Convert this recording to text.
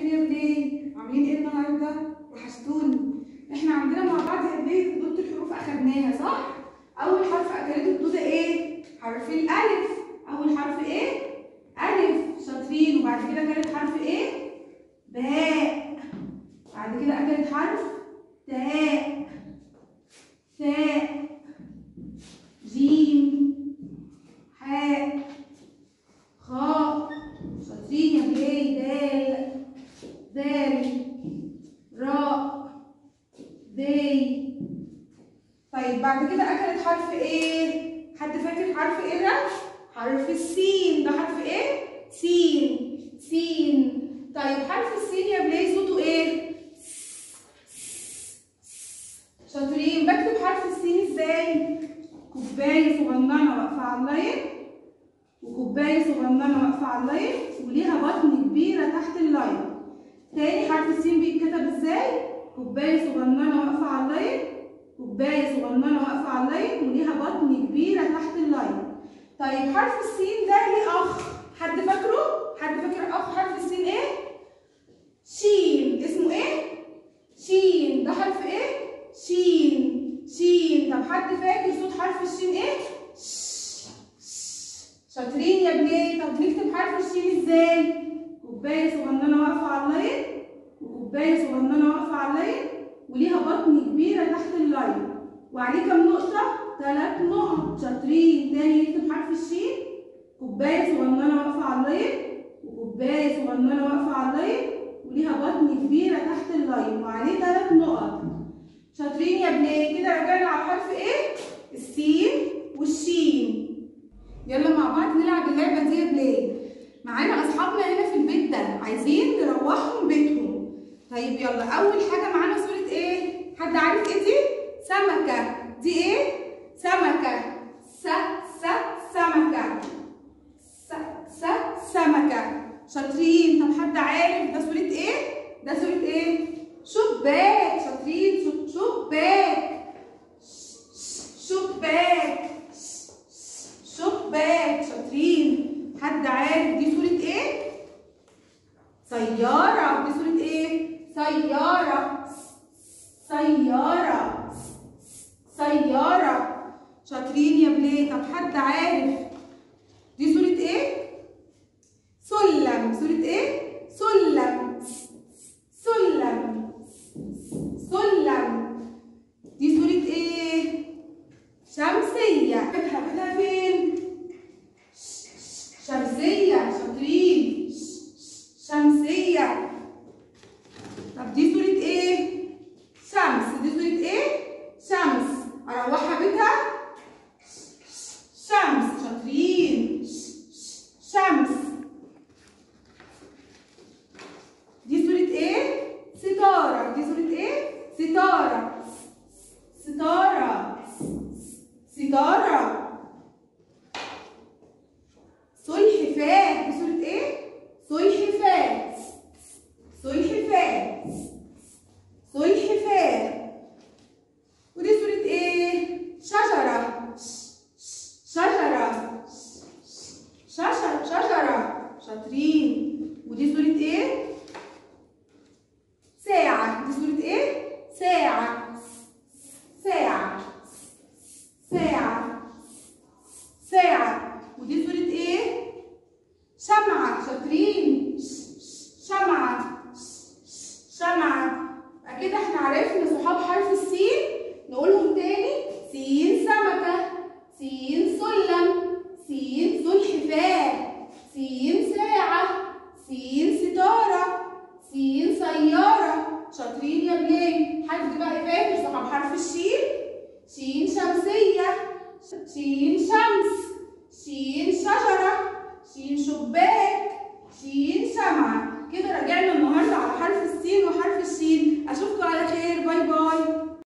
الخير يا بلي عاملين ايه النهارده وحشتوني احنا عندنا مع بعض يا بلي ضد الحروف اخدناها صح اول حرف اكلته الدوده ايه حرف الالف اول حرف ايه الف شاطرين وبعد كده اكلت حرف ايه باء بعد كده اكلت حرف تاء ثاء جيم حاء خاء شاطرين يا بلاي دال دال راء ذي طيب بعد كده اكلت حرف ايه حد فاكر حرف ايه ده حرف السين ده حرف ايه سين سين طيب حرف السين يا بلاي صوته ايه شاطرين بكتب حرف السين ازاي كوبايه صغننه واقفه على اللاين وكوبايه صغننه واقفه على اللاين وليها بطن كبيره تحت اللاين تاني حرف السين بيتكتب ازاي كوبايه صغننه واقفه على اللاين كوبايه صغننه واقفه على اللاين وليها بطن كبيره تحت اللاين طيب حرف السين ده ليه اخ حد فاكره حد فاكر اخ حرف السين ايه شين اسمه ايه شين ده حرف ايه شين شين طب حد فاكر صوت حرف الشين ايه ش- ش- شاطرين يا بنات طب نكتب حرف الشين ازاي كوبايه صغننه واقفه على اللاين وكوبايه صغننه واقفه على اللاين وليها بطن كبيره تحت اللاين وعليه كام نقطه ثلاث نقط شاطرين تاني نكتب حرف الشين كوبايه صغننه واقفه على اللاين وكوبايه صغننه واقفه على اللاين وليها بطن كبيره تحت اللاين وعليه ثلاث نقط شاطرين يا بنات كده رجعنا على حرف ايه السين والشين يلا مع بعض نلعب اللعبه دي يا بلاد معانا اصحابنا هنا في البيت ده عايزين نروحهم بيتهم طيب يلا اول حاجه معانا صوره ايه حد عارف ايه دي سمكه دي ايه سمكه س س سمكه س س سمكه شاطرين طب حد عارف ده صوره ايه ده صوره ايه شباك شاطرين شب- شباك ش- ش- شباك ش- ش- شباك شاطرين حد عارف دي صورة ايه؟ سيارة دي صورة ايه؟ سيارة س- سيارة س- سيارة شاطرين يا بلاد طب حد عارف دي صورة ايه؟ سلم صورة ايه؟ سلم س- سلم سلم دي صورة ايه؟ شمسية بيتها بيتها فين؟ ش- ش- شمسية شاطرين ش- ش- شمسية طب دي صورة ايه؟ شمس دي صورة ايه؟ شمس اروحها بيتها ش- ش- شمس شاطرين ش- ش- شمس دي صورة ايه؟ ستارة دي صورة ايه؟ ستارة ستارة ستارة سلحفاة دي صورة ايه؟ سلحفاة سلحفاة سلحفاة ودي صورة ايه؟ شجرة شجرة شجرة شجرة شاطرين ودي صورة ايه؟ ساعة دي صورة ايه؟ ساعة ساعة ساعة ساعة ودي صورة ايه؟ شمعة شاطرين ش- ش- شمعة ش- ش- شمعة يبقى كده احنا عرفنا صحاب حرف السين نقولهم تاني سين سمكة سين سلم سين سلحفاة سين ساعة سين ستارة سين سيارة شاطرين يا بلاد حد بقى فاكر صحاب حرف الشين شين شمسية ش- شين شمس شين شجرة شين شباك شين شمعة كده رجعنا النهاردة على حرف السين وحرف الشين أشوفكم على خير باي باي